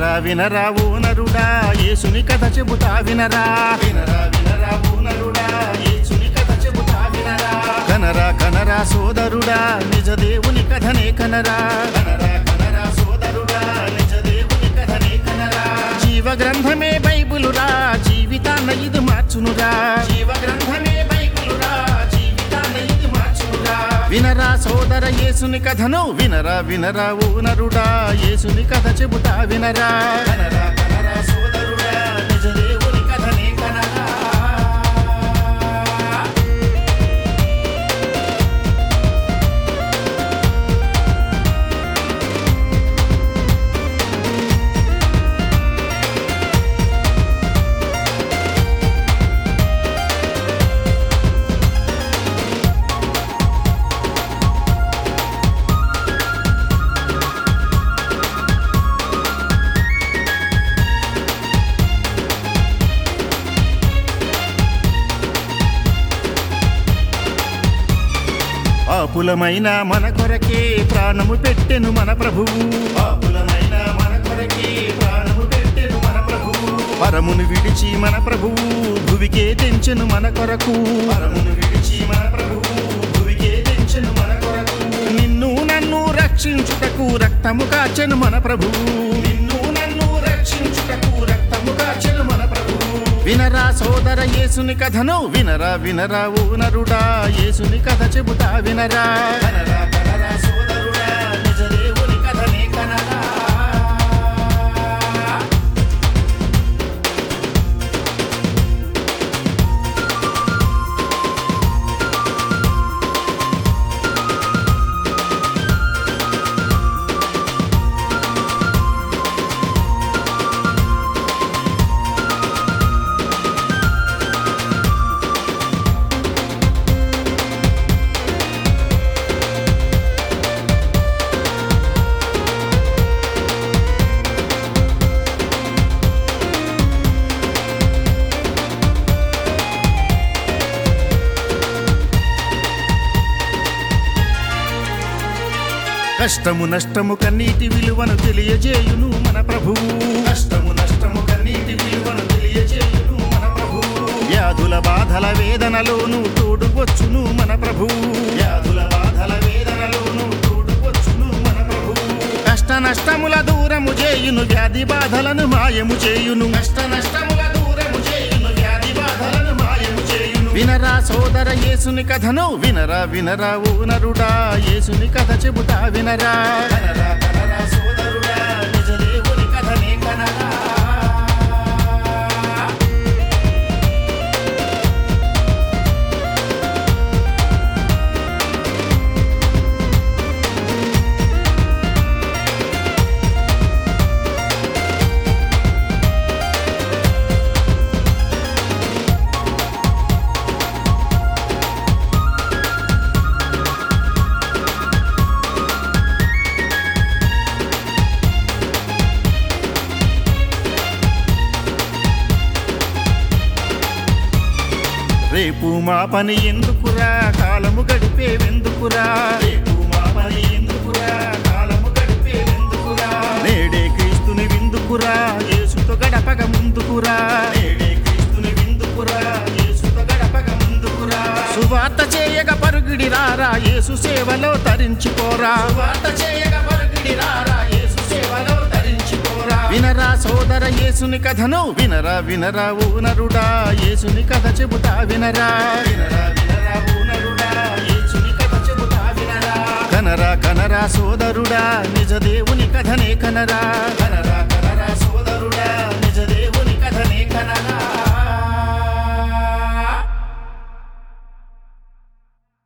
వినరా వినరా ఓ నరుడా యేసుని కథ చెబుతా వినరా వినరా వినరా ఓ నరుడా యేసుని కథ చెబుతా వినరా కనరా కనరా సోదరుడా నిజ దేవుని కథనే కనరా కనరా కనరా సోదరుడా నిజ దేవుని కథనే కనరా జీవ గ్రంథమే బైబిలురా జీవితాన్న ఇది మార్చునురా జీవ గ్రంథమే బైబిలురా జీవితాన్న ఇది మార్చునురా వినరా సోదర యేసుని కథను వినరా వినరా ఓ నరుడా యేసుని కథ చెబుతా వినరా కనరా కనరా సోదరుడా నిజ దేవుని కథనే కనరా పాపులమైన మన కొరకే ప్రాణము పెట్టెను మన ప్రభువు పాపులమైన మన కొరకే ప్రాణము పెట్టెను మన ప్రభువు పరమును విడిచి మన ప్రభువు భువికే తెంచెను మన కొరకు పరమును విడిచి మన ప్రభువు భువికే తెంచెను మన కొరకు నిన్ను నన్ను రక్షించుటకు రక్తము కాచెను మన ప్రభువు నిన్ను నన్ను రక్షించుటకు రక్తము కాచెను మన ప్రభువు వినరా సోదర యేసుని కథను వినరా వినరా ఓ నరుడా యేసుని కథ చెబుతా వినరా కనరా కనరా సోదరుడా నిజ దేవుని కథనే కనరా కష్టము నష్టము కన్నీటి విలువను తెలియజేయును మన ప్రభువు కష్టము నష్టము కన్నీటి విలువను తెలియజేయును మన ప్రభువు వ్యాధుల బాధల వేదనలోను తోడువచ్చును మన ప్రభువు వ్యాధుల బాధల వేదనలోను తోడువచ్చును మన ప్రభువు కష్ట నష్టముల దూరము చేయును వ్యాధి బాధలను మాయము చేయును కష్ట నష్టముల దూరము చేయును వ్యాధి బాధలను మాయము చేయును వినరా సోదర యేసుని కథను వినరా వినరా ఓ నరుడా యేసుని కథ చెబుతా వినరా కనరా కనరా సోదరుడా నిజ దేవుని కథనే కనరా రేపు మా పని ఎందుకురా కాలము గడిపేవెందుకురా రేపు మా పని ఎందుకురా కాలము గడిపేవెందుకురా నేడే క్రీస్తుని విందుకురా యేసుతో గడపగ ముందుకురా నేడే క్రీస్తుని విందుకురా యేసుతో గడపగ ముందుకురా సువార్త చేయగ పరుగుడి రారా యేసు సేవలో తరించిపోరా సువార్త చేయగ పరుగుడి రారా యేసు సేవలో తరించిపోరా వినరా సోదర యేసుని కథను వినరా వినరా ఓ నరుడా యేసుని కథ చెబుతా వినరా వినరా వినరా ఓ నరుడా యేసుని కథ చెబుతా వినరా కనరా కనరా సోదరుడా నిజ దేవుని కథనే కనరా కనరా కనరా సోదరుడా నిజ దేవుని కథనే కనరా